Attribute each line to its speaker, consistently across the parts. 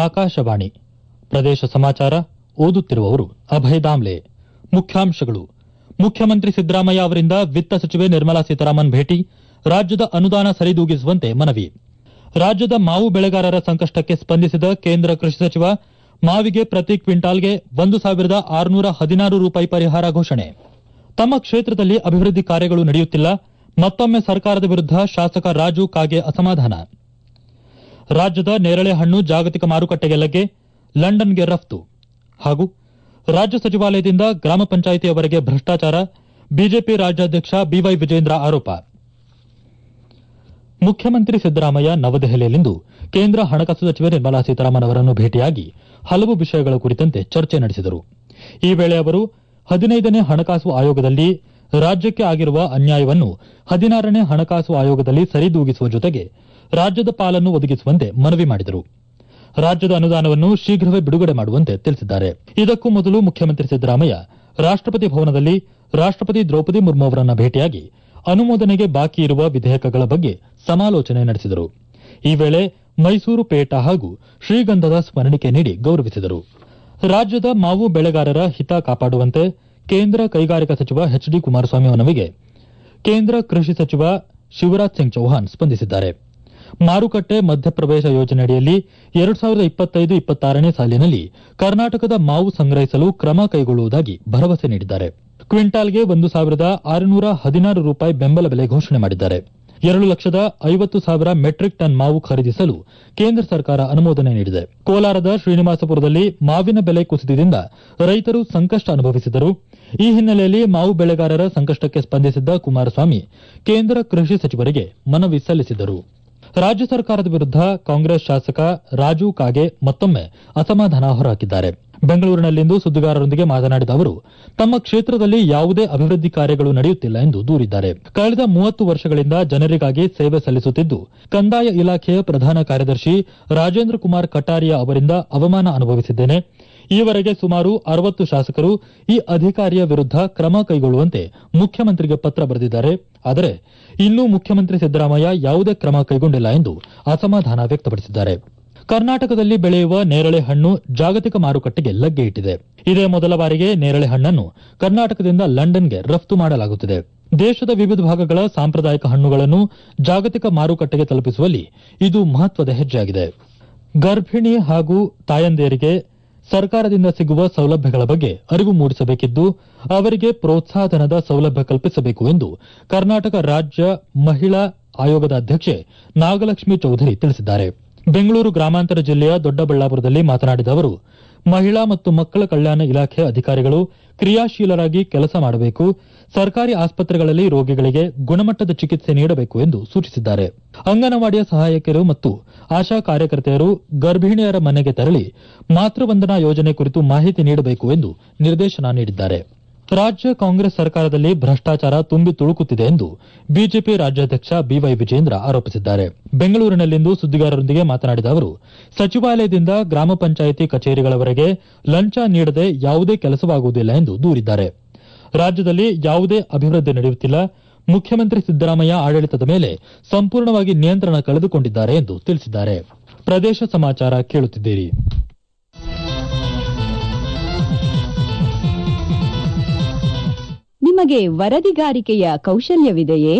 Speaker 1: ಆಕಾಶವಾಣಿ ಪ್ರದೇಶ ಸಮಾಚಾರ ಓದುತ್ತಿರುವವರು ಅಭಯ ದಾಮ್ಲೆ ಮುಖ್ಯಾಂಶಗಳು ಮುಖ್ಯಮಂತ್ರಿ ಸಿದ್ದರಾಮಯ್ಯ ಅವರಿಂದ ವಿತ್ತ ಸಚಿವೆ ನಿರ್ಮಲಾ ಸೀತಾರಾಮನ್ ಭೇಟಿ ರಾಜ್ಯದ ಅನುದಾನ ಸರಿದೂಗಿಸುವಂತೆ ಮನವಿ ರಾಜ್ಯದ ಮಾವು ಬೆಳೆಗಾರರ ಸಂಕಷ್ಟಕ್ಕೆ ಸ್ಪಂದಿಸಿದ ಕೇಂದ್ರ ಕೃಷಿ ಸಚಿವ ಮಾವಿಗೆ ಪ್ರತಿ ಕ್ವಿಂಟಾಲ್ಗೆ ಒಂದು ಸಾವಿರದ ಆರುನೂರ ಹದಿನಾರು ರೂಪಾಯಿ ಪರಿಹಾರ ಘೋಷಣೆ ತಮ್ಮ ಕ್ಷೇತ್ರದಲ್ಲಿ ಅಭಿವೃದ್ಧಿ ಕಾರ್ಯಗಳು ನಡೆಯುತ್ತಿಲ್ಲ ಮತ್ತೊಮ್ಮೆ ಸರ್ಕಾರದ ವಿರುದ್ಧ ಶಾಸಕ ರಾಜು ಕಾಗೆ ಅಸಮಾಧಾನ ರಾಜ್ಯದ ನೇರಳೆ ಹಣ್ಣು ಜಾಗತಿಕ ಮಾರುಕಟ್ಟೆಗೆ ಲಗ್ಗೆ ಲಂಡನ್ಗೆ ರಫ್ತು ಹಾಗೂ ರಾಜ್ಯ ಸಚಿವಾಲಯದಿಂದ ಗ್ರಾಮ ಪಂಚಾಯಿತಿಯವರೆಗೆ ಭ್ರಷ್ಟಾಚಾರ ಬಿಜೆಪಿ ರಾಜ್ಯಾಧ್ಯಕ್ಷ ಬಿವೈ ವಿಜೇಂದ್ರ ಆರೋಪ ಮುಖ್ಯಮಂತ್ರಿ ಸಿದ್ದರಾಮಯ್ಯ ನವದೆಹಲಿಯಲ್ಲಿಂದು ಕೇಂದ್ರ ಹಣಕಾಸು ಸಚಿವೆ ನಿರ್ಮಲಾ ಸೀತಾರಾಮನ್ ಅವರನ್ನು ಭೇಟಿಯಾಗಿ ಹಲವು ವಿಷಯಗಳ ಕುರಿತಂತೆ ಚರ್ಚೆ ನಡೆಸಿದರು ಈ ವೇಳೆ ಅವರು ಹದಿನೈದನೇ ಹಣಕಾಸು ಆಯೋಗದಲ್ಲಿ ರಾಜ್ಯಕ್ಕೆ ಆಗಿರುವ ಅನ್ಯಾಯವನ್ನು ಹದಿನಾರನೇ ಹಣಕಾಸು ಆಯೋಗದಲ್ಲಿ ಸರಿದೂಗಿಸುವ ಜೊತೆಗೆ ರಾಜ್ಯದ ಪಾಲನ್ನು ಒದಗಿಸುವಂತೆ ಮನವಿ ಮಾಡಿದರು ರಾಜ್ಯದ ಅನುದಾನವನ್ನು ಶೀಘ್ರವೇ ಬಿಡುಗಡೆ ಮಾಡುವಂತೆ ತಿಳಿಸಿದ್ದಾರೆ ಇದಕ್ಕೂ ಮೊದಲು ಮುಖ್ಯಮಂತ್ರಿ ಸಿದ್ದರಾಮಯ್ಯ ರಾಷ್ಟಪತಿ ಭವನದಲ್ಲಿ ರಾಷ್ಟಪತಿ ದ್ರೌಪದಿ ಮುರ್ಮು ಅವರನ್ನ ಭೇಟಿಯಾಗಿ ಅನುಮೋದನೆಗೆ ಬಾಕಿ ಇರುವ ವಿಧೇಯಕಗಳ ಬಗ್ಗೆ ಸಮಾಲೋಚನೆ ನಡೆಸಿದರು ಈ ವೇಳೆ ಮೈಸೂರು ಪೇಟ ಹಾಗೂ ಶ್ರೀಗಂಧದ ಸ್ಮರಣಿಕೆ ನೀಡಿ ಗೌರವಿಸಿದರು ರಾಜ್ಯದ ಮಾವು ಬೆಳೆಗಾರರ ಹಿತ ಕಾಪಾಡುವಂತೆ ಕೇಂದ್ರ ಕೈಗಾರಿಕಾ ಸಚಿವ ಎಚ್ ಡಿ ಕುಮಾರಸ್ವಾಮಿ ಮನವಿಗೆ ಕೇಂದ್ರ ಕೃಷಿ ಸಚಿವ ಶಿವರಾಜ್ ಸಿಂಗ್ ಚೌಹಾಣ್ ಸ್ಪಂದಿಸಿದ್ದಾರೆ ಮಾರುಕಟ್ಟೆ ಮಧ್ಯಪ್ರವೇಶ ಯೋಜನೆಯಡಿಯಲ್ಲಿ ಎರಡು ಸಾವಿರದ ಇಪ್ಪತ್ತೈದು ಇಪ್ಪತ್ತಾರನೇ ಸಾಲಿನಲ್ಲಿ ಕರ್ನಾಟಕದ ಮಾವು ಸಂಗ್ರಹಿಸಲು ಕ್ರಮ ಕೈಗೊಳ್ಳುವುದಾಗಿ ಭರವಸೆ ನೀಡಿದ್ದಾರೆ ಕ್ವಿಂಟಾಲ್ಗೆ ಒಂದು ಸಾವಿರದ ಆರುನೂರ ಹದಿನಾರು ರೂಪಾಯಿ ಬೆಂಬಲ ಬೆಲೆ ಘೋಷಣೆ ಮಾಡಿದ್ದಾರೆ ಎರಡು ಲಕ್ಷದ ಐವತ್ತು ಸಾವಿರ ಮೆಟ್ರಿಕ್ ಟನ್ ಮಾವು ಖರೀದಿಸಲು ಕೇಂದ್ರ ಸರ್ಕಾರ ಅನುಮೋದನೆ ನೀಡಿದೆ ಕೋಲಾರದ ಶ್ರೀನಿವಾಸಪುರದಲ್ಲಿ ಮಾವಿನ ಬೆಲೆ ಕುಸಿತದಿಂದ ರೈತರು ಸಂಕಷ್ಟ ಅನುಭವಿಸಿದರು ಈ ಹಿನ್ನೆಲೆಯಲ್ಲಿ ಮಾವು ಬೆಳೆಗಾರರ ಸಂಕಷ್ಟಕ್ಕೆ ಸ್ಪಂದಿಸಿದ್ದ ಕುಮಾರಸ್ವಾಮಿ ಕೇಂದ್ರ ಕೃಷಿ ಸಚಿವರಿಗೆ ಮನವಿ ಸಲ್ಲಿಸಿದರು ರಾಜ್ಯ ಸರ್ಕಾರದ ವಿರುದ್ಧ ಕಾಂಗ್ರೆಸ್ ಶಾಸಕ ರಾಜು ಕಾಗೆ ಮತ್ತೊಮ್ಮೆ ಅಸಮಾಧಾನ ಹೊರಹಾಕಿದ್ದಾರೆ ಬೆಂಗಳೂರಿನಲ್ಲಿಂದು ಸುದ್ದಿಗಾರರೊಂದಿಗೆ ಮಾತನಾಡಿದ ಅವರು ತಮ್ಮ ಕ್ಷೇತ್ರದಲ್ಲಿ ಯಾವುದೇ ಅಭಿವೃದ್ಧಿ ಕಾರ್ಯಗಳು ನಡೆಯುತ್ತಿಲ್ಲ ಎಂದು ದೂರಿದ್ದಾರೆ ಕಳೆದ ಮೂವತ್ತು ವರ್ಷಗಳಿಂದ ಜನರಿಗಾಗಿ ಸೇವೆ ಸಲ್ಲಿಸುತ್ತಿದ್ದು ಕಂದಾಯ ಇಲಾಖೆಯ ಪ್ರಧಾನ ಕಾರ್ಯದರ್ಶಿ ರಾಜೇಂದ್ರ ಕುಮಾರ್ ಕಟಾರಿಯಾ ಅವರಿಂದ ಅವಮಾನ ಅನುಭವಿಸಿದ್ದೇನೆ ಈವರೆಗೆ ಸುಮಾರು ಅರವತ್ತು ಶಾಸಕರು ಈ ಅಧಿಕಾರಿಯ ವಿರುದ್ಧ ಕ್ರಮ ಕೈಗೊಳ್ಳುವಂತೆ ಮುಖ್ಯಮಂತ್ರಿಗೆ ಪತ್ರ ಬರೆದಿದ್ದಾರೆ ಆದರೆ ಇನ್ನೂ ಮುಖ್ಯಮಂತ್ರಿ ಸಿದ್ದರಾಮಯ್ಯ ಯಾವುದೇ ಕ್ರಮ ಕೈಗೊಂಡಿಲ್ಲ ಎಂದು ಅಸಮಾಧಾನ ವ್ಯಕ್ತಪಡಿಸಿದ್ದಾರೆ ಕರ್ನಾಟಕದಲ್ಲಿ ಬೆಳೆಯುವ ನೇರಳೆ ಹಣ್ಣು ಜಾಗತಿಕ ಮಾರುಕಟ್ಟೆಗೆ ಲಗ್ಗೆ ಇಟ್ಟಿದೆ ಇದೇ ಮೊದಲ ಬಾರಿಗೆ ನೇರಳೆ ಹಣ್ಣನ್ನು ಕರ್ನಾಟಕದಿಂದ ಲಂಡನ್ಗೆ ರಫ್ತು ಮಾಡಲಾಗುತ್ತಿದೆ ದೇಶದ ವಿವಿಧ ಭಾಗಗಳ ಸಾಂಪ್ರದಾಯಿಕ ಹಣ್ಣುಗಳನ್ನು ಜಾಗತಿಕ ಮಾರುಕಟ್ಟೆಗೆ ತಲುಪಿಸುವಲ್ಲಿ ಇದು ಮಹತ್ವದ ಹೆಜ್ಜೆಯಾಗಿದೆ ಗರ್ಭಿಣಿ ಹಾಗೂ ತಾಯಂದಿಯರಿಗೆ ಸರ್ಕಾರದಿಂದ ಸಿಗುವ ಸೌಲಭ್ಯಗಳ ಬಗ್ಗೆ ಅರಿವು ಮೂಡಿಸಬೇಕಿದ್ದು ಅವರಿಗೆ ಪ್ರೋತ್ಸಾಹಧನದ ಸೌಲಭ್ಯ ಕಲ್ಪಿಸಬೇಕು ಎಂದು ಕರ್ನಾಟಕ ರಾಜ್ಯ ಮಹಿಳಾ ಆಯೋಗದ ಅಧ್ಯಕ್ಷೆ ನಾಗಲಕ್ಷ್ಮಿ ಚೌಧರಿ ತಿಳಿಸಿದ್ದಾರೆ ಬೆಂಗಳೂರು ಗ್ರಾಮಾಂತರ ಜಿಲ್ಲೆಯ ದೊಡ್ಡಬಳ್ಳಾಪುರದಲ್ಲಿ ಮಾತನಾಡಿದ ಅವರು ಮಹಿಳಾ ಮತ್ತು ಮಕ್ಕಳ ಕಲ್ಯಾಣ ಇಲಾಖೆ ಅಧಿಕಾರಿಗಳು ಕ್ರಿಯಾಶೀಲರಾಗಿ ಕೆಲಸ ಮಾಡಬೇಕು ಸರ್ಕಾರಿ ಆಸ್ಪತ್ರೆಗಳಲ್ಲಿ ರೋಗಿಗಳಿಗೆ ಗುಣಮಟ್ಟದ ಚಿಕಿತ್ಸೆ ನೀಡಬೇಕು ಎಂದು ಸೂಚಿಸಿದ್ದಾರೆ ಅಂಗನವಾಡಿಯ ಸಹಾಯಕಿಯರು ಮತ್ತು ಆಶಾ ಕಾರ್ಯಕರ್ತೆಯರು ಗರ್ಭಿಣಿಯರ ಮನೆಗೆ ತೆರಳಿ ಮಾತೃವಂದನಾ ಯೋಜನೆ ಕುರಿತು ಮಾಹಿತಿ ನೀಡಬೇಕು ಎಂದು ನಿರ್ದೇಶನ ನೀಡಿದ್ದಾರೆ ರಾಜ್ಯ ಕಾಂಗ್ರೆಸ್ ಸರ್ಕಾರದಲ್ಲಿ ಭ್ರಷ್ಟಾಚಾರ ತುಂಬಿ ತುಳುಕುತ್ತಿದೆ ಎಂದು ಬಿಜೆಪಿ ರಾಜ್ಯಾಧ್ಯಕ್ಷ ಬಿವೈ ವಿಜೇಂದ್ರ ಆರೋಪಿಸಿದ್ದಾರೆ ಬೆಂಗಳೂರಿನಲ್ಲಿಂದು ಸುದ್ದಿಗಾರರೊಂದಿಗೆ ಮಾತನಾಡಿದ ಅವರು ಸಚಿವಾಲಯದಿಂದ ಗ್ರಾಮ ಪಂಚಾಯಿತಿ ಕಚೇರಿಗಳವರೆಗೆ ಲಂಚ ನೀಡದೆ ಯಾವುದೇ ಕೆಲಸವಾಗುವುದಿಲ್ಲ ಎಂದು ದೂರಿದ್ದಾರೆ ರಾಜ್ಯದಲ್ಲಿ ಯಾವುದೇ ಅಭಿವೃದ್ಧಿ ನಡೆಯುತ್ತಿಲ್ಲ ಮುಖ್ಯಮಂತ್ರಿ ಸಿದ್ದರಾಮಯ್ಯ ಆಡಳಿತದ ಮೇಲೆ ಸಂಪೂರ್ಣವಾಗಿ ನಿಯಂತ್ರಣ ಕಳೆದುಕೊಂಡಿದ್ದಾರೆ ಎಂದು ತಿಳಿಸಿದ್ದಾರೆ ಪ್ರದೇಶ ಸಮಾಚಾರ ಕೇಳುತ್ತಿದ್ದೀರಿ
Speaker 2: ನಿಮಗೆ ವರದಿಗಾರಿಕೆಯ ಕೌಶಲ್ಯವಿದೆಯೇ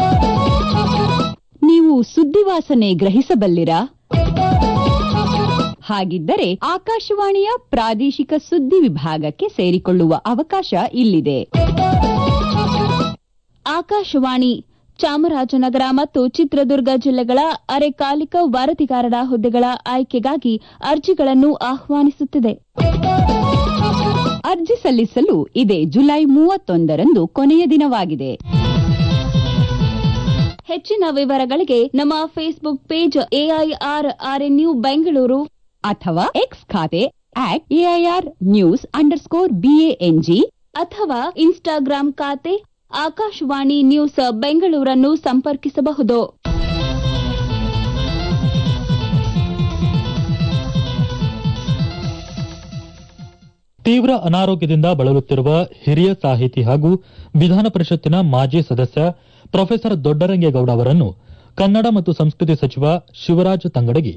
Speaker 2: ನೀವು ಸುದ್ದಿವಾಸನೆ ಗ್ರಹಿಸಬಲ್ಲಿರಾ ಹಾಗಿದ್ದರೆ ಆಕಾಶವಾಣಿಯ ಪ್ರಾದೇಶಿಕ ಸುದ್ದಿ ವಿಭಾಗಕ್ಕೆ ಸೇರಿಕೊಳ್ಳುವ ಅವಕಾಶ ಇಲ್ಲಿದೆ ಆಕಾಶವಾಣಿ ಚಾಮರಾಜನಗರ ಮತ್ತು ಚಿತ್ರದುರ್ಗ ಜಿಲ್ಲೆಗಳ ಅರೆಕಾಲಿಕ ವರದಿಗಾರರ ಹುದ್ದೆಗಳ ಆಯ್ಕೆಗಾಗಿ ಅರ್ಜಿಗಳನ್ನು ಆಹ್ವಾನಿಸುತ್ತಿದೆ ಅರ್ಜಿ ಸಲ್ಲಿಸಲು ಇದೇ ಜುಲೈ ಮೂವತ್ತೊಂದರಂದು ಕೊನೆಯ ದಿನವಾಗಿದೆ ಹೆಚ್ಚಿನ ವಿವರಗಳಿಗೆ ನಮ್ಮ Facebook page AIR RNU Bengaluru ಅಥವಾ ಎಕ್ಸ್ ಖಾತೆ at AIR news underscore BANG ಅಥವಾ ಇನ್ಸ್ಟಾಗ್ರಾಂ ಖಾತೆ ಆಕಾಶವಾಣಿ ನ್ಯೂಸ್ ಬೆಂಗಳೂರನ್ನು ಸಂಪರ್ಕಿಸಬಹುದು
Speaker 1: ತೀವ್ರ ಅನಾರೋಗ್ಯದಿಂದ ಬಳಲುತ್ತಿರುವ ಹಿರಿಯ ಸಾಹಿತಿ ಹಾಗೂ ವಿಧಾನ ಪರಿಷತ್ತಿನ ಮಾಜಿ ಸದಸ್ಯ ಪ್ರೊಫೆಸರ್ ದೊಡ್ಡರಂಗೇಗೌಡ ಅವರನ್ನು ಕನ್ನಡ ಮತ್ತು ಸಂಸ್ಕೃತಿ ಸಚಿವ ಶಿವರಾಜ ತಂಗಡಗಿ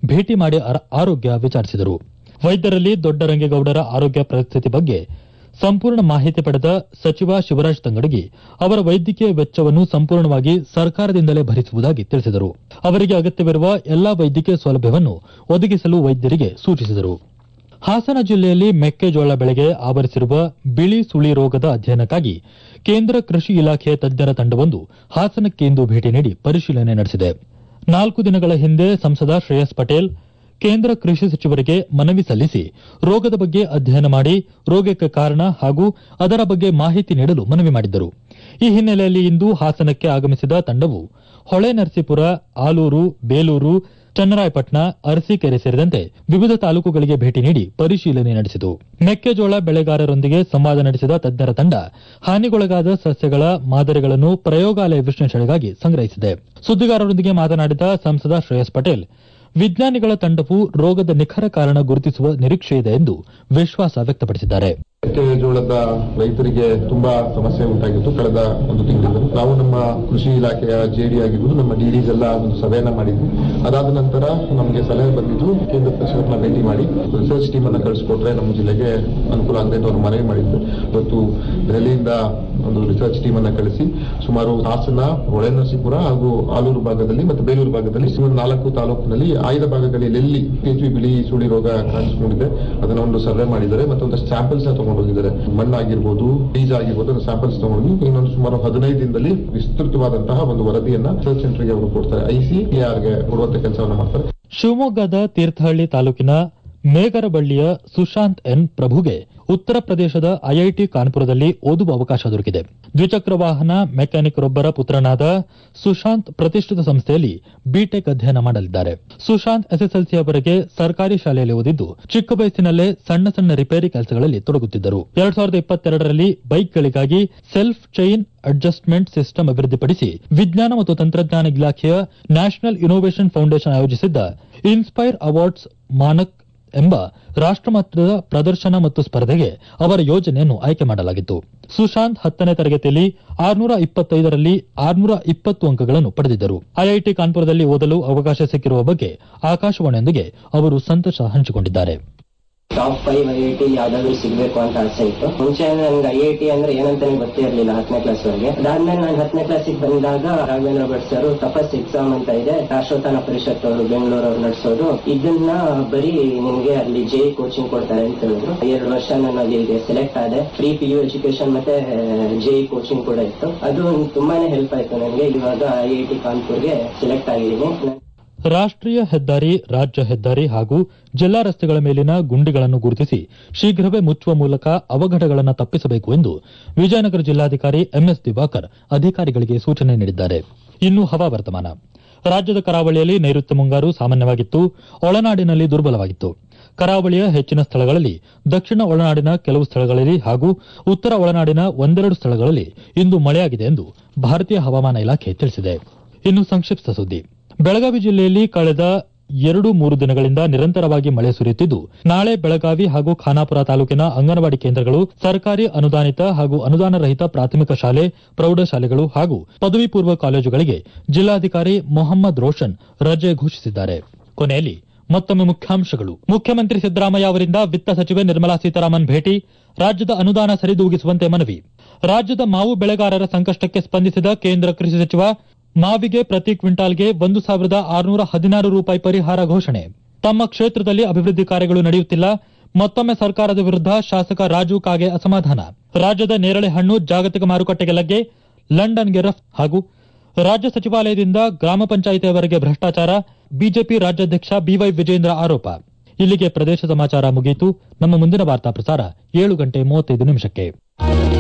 Speaker 1: ಭೇಟಿ ಮಾಡಿ ಅರ- ಆರೋಗ್ಯ ವಿಚಾರಿಸಿದರು ವೈದ್ಯರಲ್ಲಿ ದೊಡ್ಡರಂಗೇಗೌಡರ ಆರೋಗ್ಯ ಪರಿಸ್ಥಿತಿ ಬಗ್ಗೆ ಸಂಪೂರ್ಣ ಮಾಹಿತಿ ಪಡೆದ ಸಚಿವ ಶಿವರಾಜ್ ತಂಗಡಗಿ ಅವರ ವೈದ್ಯಕೀಯ ವೆಚ್ಚವನ್ನು ಸಂಪೂರ್ಣವಾಗಿ ಸರ್ಕಾರದಿಂದಲೇ ಭರಿಸುವುದಾಗಿ ತಿಳಿಸಿದರು ಅವರಿಗೆ ಅಗತ್ಯವಿರುವ ಎಲ್ಲಾ ವೈದ್ಯಕೀಯ ಸೌಲಭ್ಯವನ್ನು ಒದಗಿಸಲು ವೈದ್ಯರಿಗೆ ಸೂಚಿಸಿದರು ಹಾಸನ ಜಿಲ್ಲೆಯಲ್ಲಿ ಮೆಕ್ಕೆಜೋಳ ಬೆಳೆಗೆ ಆವರಿಸಿರುವ ಬಿಳಿ ಸುಳಿ ರೋಗದ ಅಧ್ಯಯನಕ್ಕಾಗಿ ಕೇಂದ್ರ ಕೃಷಿ ಇಲಾಖೆಯ ತಜ್ಞರ ತಂಡವೊಂದು ಹಾಸನಕ್ಕೆ ಇಂದು ಭೇಟಿ ನೀಡಿ ಪರಿಶೀಲನೆ ನಡೆಸಿದೆ ನಾಲ್ಕು ದಿನಗಳ ಹಿಂದೆ ಸಂಸದ ಶ್ರೇಯಸ್ ಪಟೇಲ್ ಕೇಂದ್ರ ಕೃಷಿ ಸಚಿವರಿಗೆ ಮನವಿ ಸಲ್ಲಿಸಿ ರೋಗದ ಬಗ್ಗೆ ಅಧ್ಯಯನ ಮಾಡಿ ರೋಗಕ್ಕೆ ಕಾರಣ ಹಾಗೂ ಅದರ ಬಗ್ಗೆ ಮಾಹಿತಿ ನೀಡಲು ಮನವಿ ಮಾಡಿದ್ದರು ಈ ಹಿನ್ನೆಲೆಯಲ್ಲಿ ಇಂದು ಹಾಸನಕ್ಕೆ ಆಗಮಿಸಿದ ತಂಡವು ಹೊಳೆನರಸೀಪುರ ಆಲೂರು ಬೇಲೂರು ಚನ್ನರಾಯಪಟ್ಟಣ ಅರಸೀಕೆರೆ ಸೇರಿದಂತೆ ವಿವಿಧ ತಾಲೂಕುಗಳಿಗೆ ಭೇಟಿ ನೀಡಿ ಪರಿಶೀಲನೆ ನಡೆಸಿತು ಮೆಕ್ಕೆಜೋಳ ಬೆಳೆಗಾರರೊಂದಿಗೆ ಸಂವಾದ ನಡೆಸಿದ ತಜ್ಞರ ತಂಡ ಹಾನಿಗೊಳಗಾದ ಸಸ್ಯಗಳ ಮಾದರಿಗಳನ್ನು ಪ್ರಯೋಗಾಲಯ ವಿಶ್ಲೇಷಣೆಗಾಗಿ ಸಂಗ್ರಹಿಸಿದೆ ಸುದ್ದಿಗಾರರೊಂದಿಗೆ ಮಾತನಾಡಿದ ಸಂಸದ ಶ್ರೇಯಸ್ ಪಟೇಲ್ ವಿಜ್ಞಾನಿಗಳ ತಂಡವು ರೋಗದ ನಿಖರ ಕಾರಣ ಗುರುತಿಸುವ ನಿರೀಕ್ಷೆ ಇದೆ ಎಂದು ವಿಶ್ವಾಸ ವ್ಯಕ್ತಪಡಿಸಿದ್ದಾರೆ
Speaker 3: ಮೆಕ್ಕೆಜೋಳದ ರೈತರಿಗೆ ತುಂಬಾ ಸಮಸ್ಯೆ ಉಂಟಾಗಿತ್ತು ಕಳೆದ ಒಂದು ತಿಂಗಳಿಂದ ನಾವು ನಮ್ಮ ಕೃಷಿ ಇಲಾಖೆಯ ಜೆಡಿ ಆಗಿರ್ಬೋದು ನಮ್ಮ ಡಿಡಿಸ್ ಎಲ್ಲ ಒಂದು ಸಭೆಯನ್ನ ಮಾಡಿದ್ವಿ ಅದಾದ ನಂತರ ನಮಗೆ ಸಲಹೆ ಬಂದಿದ್ದು ಕೇಂದ್ರ ಸಚಿವರನ್ನ ಭೇಟಿ ಮಾಡಿ ರಿಸರ್ಚ್ ಟೀಮ್ ಅನ್ನ ಕಳಿಸ್ಕೊಟ್ರೆ ನಮ್ಮ ಜಿಲ್ಲೆಗೆ ಅನುಕೂಲ ಆಗದೆ ಅಂತ ಅವರು ಮನವಿ ಮಾಡಿದ್ರು ಇವತ್ತು ದೆಹಲಿಯಿಂದ ಒಂದು ರಿಸರ್ಚ್ ಟೀಮ್ ಅನ್ನ ಕಳಿಸಿ ಸುಮಾರು ಹಾಸನ ಹೊಳೆನರಸೀಪುರ ಹಾಗೂ ಆಲೂರು ಭಾಗದಲ್ಲಿ ಮತ್ತು ಬೇಲೂರು ಭಾಗದಲ್ಲಿ ಸುಮಾರು ನಾಲ್ಕು ತಾಲೂಕಿನಲ್ಲಿ ಆಯ್ದ ಭಾಗಗಳಲ್ಲಿ ಎಲ್ಲಿ ಕೆಚು ಬಿಳಿ ಸುಳಿ ರೋಗ ಕಾಣಿಸ್ಕೊಂಡಿದೆ ಅದನ್ನ ಒಂದು ಸರ್ವೆ ಮಾಡಿದ್ದಾರೆ ಮತ್ತು ಒಂದಷ್ಟು ಸ್ಯಾಂಪಲ್ಸ್ ತಗೊಂಡು ಹೋಗಿದ್ದಾರೆ ಮಣ್ಣಾಗಿರ್ಬೋದು ಬೀಜ ಆಗಿರ್ಬೋದು ಸ್ಯಾಂಪಲ್ಸ್ ತಗೊಂಡು ಇನ್ನೊಂದು ಸುಮಾರು ಹದಿನೈದು ದಿನದಲ್ಲಿ ವಿಸ್ತೃತವಾದಂತಹ ಒಂದು ವರದಿಯನ್ನ ರಿಸರ್ಚ್ ಸೆಂಟರ್ಗೆ ಅವರು ಕೊಡ್ತಾರೆ ಐಸಿಆರ್ಗೆ ಕೊಡುವಂತ ಕೆಲಸವನ್ನ ಮಾಡ್ತಾರೆ
Speaker 1: ಶಿವಮೊಗ್ಗದ ತೀರ್ಥಹಳ್ಳಿ ತಾಲೂಕಿನ ಮೇಗರಬಳ್ಳಿಯ ಸುಶಾಂತ್ ಎನ್ ಪ್ರಭುಗೆ ಉತ್ತರ ಪ್ರದೇಶದ ಐಐಟಿ ಕಾನ್ಪುರದಲ್ಲಿ ಓದುವ ಅವಕಾಶ ದೊರಕಿದೆ ದ್ವಿಚಕ್ರ ವಾಹನ ಮೆಕ್ಯಾನಿಕರೊಬ್ಬರ ಪುತ್ರನಾದ ಸುಶಾಂತ್ ಪ್ರತಿಷ್ಠಿತ ಸಂಸ್ಥೆಯಲ್ಲಿ ಬಿಟೆಕ್ ಅಧ್ಯಯನ ಮಾಡಲಿದ್ದಾರೆ ಸುಶಾಂತ್ ಎಸ್ಎಸ್ಎಲ್ಸಿಯವರೆಗೆ ಸರ್ಕಾರಿ ಶಾಲೆಯಲ್ಲಿ ಓದಿದ್ದು ಚಿಕ್ಕ ವಯಸ್ಸಿನಲ್ಲೇ ಸಣ್ಣ ಸಣ್ಣ ರಿಪೇರಿ ಕೆಲಸಗಳಲ್ಲಿ ತೊಡಗುತ್ತಿದ್ದರು ಎರಡ್ ಸಾವಿರದ ಇಪ್ಪತ್ತೆರಡರಲ್ಲಿ ಬೈಕ್ಗಳಿಗಾಗಿ ಸೆಲ್ಫ್ ಚೈನ್ ಅಡ್ಜಸ್ಟ್ಮೆಂಟ್ ಸಿಸ್ಟಮ್ ಅಭಿವೃದ್ಧಿಪಡಿಸಿ ವಿಜ್ಞಾನ ಮತ್ತು ತಂತ್ರಜ್ಞಾನ ಇಲಾಖೆಯ ನ್ಯಾಷನಲ್ ಇನೋವೇಷನ್ ಫೌಂಡೇಶನ್ ಆಯೋಜಿಸಿದ್ದ ಇನ್ಸ್ಪೈರ್ ಅವಾರ್ಡ್ಸ್ ಮಾನಕ್ ಎಂಬ ರಾಷ್ಟಮಟ್ಟದ ಪ್ರದರ್ಶನ ಮತ್ತು ಸ್ಪರ್ಧೆಗೆ ಅವರ ಯೋಜನೆಯನ್ನು ಆಯ್ಕೆ ಮಾಡಲಾಗಿತ್ತು ಸುಶಾಂತ್ ಹತ್ತನೇ ತರಗತಿಯಲ್ಲಿ ಆರ್ನೂರ ಇಪ್ಪತ್ತೈದರಲ್ಲಿ ಆರ್ನೂರ ಇಪ್ಪತ್ತು ಅಂಕಗಳನ್ನು ಪಡೆದಿದ್ದರು ಐಐಟಿ ಕಾನ್ಪುರದಲ್ಲಿ ಓದಲು ಅವಕಾಶ ಸಿಕ್ಕಿರುವ ಬಗ್ಗೆ ಆಕಾಶವಾಣಿಯೊಂದಿಗೆ ಅವರು ಸಂತಸ ಹಂಚಿಕೊಂಡಿದ್ದಾರೆ
Speaker 4: top five I I T ಯಾವ್ದಾದ್ರು ಸಿಗ್ಬೇಕು ಅಂತ ಆಸೆ ಇತ್ತು ಮುಂಚೆ ನನ್ಗೆ ಐ ಐ ಟಿ ಅಂದ್ರೆ ಏನಂತಾನೆ ಗೊತ್ತೇ ಇರ್ಲಿಲ್ಲ ಹತ್ತನೇ ಕ್ಲಾಸ್ ವರೆಗೆ ಅದಾದ್ಮೇಲೆ ನಾನು ಹತ್ತನೇ ಕ್ಲಾಸಿಗೆ ಬಂದಾಗ ರಾಘವೇಂದ್ರ ಭಟ್ ಸರ್ ತಪಸ್ ಎಕ್ಸಾಮ್ ಅಂತ ಇದೆ ರಾಷ್ಟ್ರೋತ್ಥಾನ ಪರಿಷತ್ ಅವರು ಬೆಂಗಳೂರು ಅವ್ರು ನಡೆಸೋದು ಇದನ್ನ ಬರೀ ನಿಮ್ಗೆ ಅಲ್ಲಿ ಜೆ ಕೋಚಿಂಗ್ ಕೊಡ್ತಾರೆ ಅಂತ ಹೇಳಿದ್ರು ಎರಡು ವರ್ಷ ನಾನು ಅಲ್ಲಿಗೆ ಸೆಲೆಕ್ಟ್ ಆದೆ ಫ್ರೀ ಪಿ ಯು ಎಜುಕೇಶನ್ ಮತ್ತೆ ಜೆ ಕೋಚಿಂಗ್ ಕೂಡ ಇತ್ತು ಅದು ತುಂಬಾನೇ ಹೆಲ್ಪ್ ಆಯ್ತು ನನಗೆ ಇವಾಗ ಐ ಐ ಟಿ ಕಾನ್ಪುರ್ಗೆ ಸೆಲೆಕ್ಟ್ ಆಗಿದ್ದೀನಿ
Speaker 1: ರಾಷ್ಟ್ರೀಯ ಹೆದ್ದಾರಿ ರಾಜ್ಯ ಹೆದ್ದಾರಿ ಹಾಗೂ ಜಿಲ್ಲಾ ರಸ್ತೆಗಳ ಮೇಲಿನ ಗುಂಡಿಗಳನ್ನು ಗುರುತಿಸಿ ಶೀಘ್ರವೇ ಮುಚ್ಚುವ ಮೂಲಕ ಅವಘಡಗಳನ್ನು ತಪ್ಪಿಸಬೇಕು ಎಂದು ವಿಜಯನಗರ ಜಿಲ್ಲಾಧಿಕಾರಿ ಎಂಎಸ್ ದಿವಾಕರ್ ಅಧಿಕಾರಿಗಳಿಗೆ ಸೂಚನೆ ನೀಡಿದ್ದಾರೆ ಇನ್ನು ಹವಾವರ್ತಮಾನ ರಾಜ್ಯದ ಕರಾವಳಿಯಲ್ಲಿ ನೈಋತ್ಯ ಮುಂಗಾರು ಸಾಮಾನ್ಯವಾಗಿತ್ತು ಒಳನಾಡಿನಲ್ಲಿ ದುರ್ಬಲವಾಗಿತ್ತು ಕರಾವಳಿಯ ಹೆಚ್ಚಿನ ಸ್ಥಳಗಳಲ್ಲಿ ದಕ್ಷಿಣ ಒಳನಾಡಿನ ಕೆಲವು ಸ್ಥಳಗಳಲ್ಲಿ ಹಾಗೂ ಉತ್ತರ ಒಳನಾಡಿನ ಒಂದೆರಡು ಸ್ಥಳಗಳಲ್ಲಿ ಇಂದು ಮಳೆಯಾಗಿದೆ ಎಂದು ಭಾರತೀಯ ಹವಾಮಾನ ಇಲಾಖೆ ತಿಳಿಸಿದೆ ಇನ್ನು ಸಂಕ್ಷಿಪ್ತ ಸುದ್ದಿ ಬೆಳಗಾವಿ ಜಿಲ್ಲೆಯಲ್ಲಿ ಕಳೆದ ಎರಡು ಮೂರು ದಿನಗಳಿಂದ ನಿರಂತರವಾಗಿ ಮಳೆ ಸುರಿಯುತ್ತಿದ್ದು ನಾಳೆ ಬೆಳಗಾವಿ ಹಾಗೂ ಖಾನಾಪುರ ತಾಲೂಕಿನ ಅಂಗನವಾಡಿ ಕೇಂದ್ರಗಳು ಸರ್ಕಾರಿ ಅನುದಾನಿತ ಹಾಗೂ ಅನುದಾನ ರಹಿತ ಪ್ರಾಥಮಿಕ ಶಾಲೆ ಪ್ರೌಢಶಾಲೆಗಳು ಹಾಗೂ ಪದವಿ ಪೂರ್ವ ಕಾಲೇಜುಗಳಿಗೆ ಜಿಲ್ಲಾಧಿಕಾರಿ ಮೊಹಮ್ಮದ್ ರೋಷನ್ ರಜೆ ಘೋಷಿಸಿದ್ದಾರೆ ಕೊನೆಯಲ್ಲಿ ಮತ್ತೊಮ್ಮೆ ಮುಖ್ಯಾಂಶಗಳು ಮುಖ್ಯಮಂತ್ರಿ ಸಿದ್ದರಾಮಯ್ಯ ಅವರಿಂದ ವಿತ್ತ ಸಚಿವೆ ನಿರ್ಮಲಾ ಸೀತಾರಾಮನ್ ಭೇಟಿ ರಾಜ್ಯದ ಅನುದಾನ ಸರಿದೂಗಿಸುವಂತೆ ಮನವಿ ರಾಜ್ಯದ ಮಾವು ಬೆಳೆಗಾರರ ಸಂಕಷ್ಟಕ್ಕೆ ಸ್ಪಂದಿಸಿದ ಕೇಂದ್ರ ಕೃಷಿ ಸಚಿವ ಮಾವಿಗೆ ಪ್ರತಿ ಕ್ವಿಂಟಾಲ್ಗೆ ಒಂದು ಸಾವಿರದ ಆರುನೂರ ಹದಿನಾರು ರೂಪಾಯಿ ಪರಿಹಾರ ಘೋಷಣೆ ತಮ್ಮ ಕ್ಷೇತ್ರದಲ್ಲಿ ಅಭಿವೃದ್ಧಿ ಕಾರ್ಯಗಳು ನಡೆಯುತ್ತಿಲ್ಲ ಮತ್ತೊಮ್ಮೆ ಸರ್ಕಾರದ ವಿರುದ್ಧ ಶಾಸಕ ರಾಜು ಕಾಗೆ ಅಸಮಾಧಾನ ರಾಜ್ಯದ ನೇರಳೆ ಹಣ್ಣು ಜಾಗತಿಕ ಮಾರುಕಟ್ಟೆಗೆ ಲಗ್ಗೆ ಲಂಡನ್ಗೆ ರಫ್ ಹಾಗೂ ರಾಜ್ಯ ಸಚಿವಾಲಯದಿಂದ ಗ್ರಾಮ ಪಂಚಾಯಿತಿಯವರೆಗೆ ಭ್ರಷ್ಟಾಚಾರ ಬಿಜೆಪಿ ರಾಜ್ಯಾಧ್ಯಕ್ಷ ಬಿವೈ ವಿಜೇಂದ್ರ ಆರೋಪ ಇಲ್ಲಿಗೆ ಪ್ರದೇಶ ಸಮಾಚಾರ ಮುಗಿಯಿತು ನಮ್ಮ ಮುಂದಿನ ವಾರ್ತಾ ಪ್ರಸಾರ ಏಳು ಗಂಟೆ ಮೂವತ್ತೈದು ನಿಮಿಷಕ್ಕೆ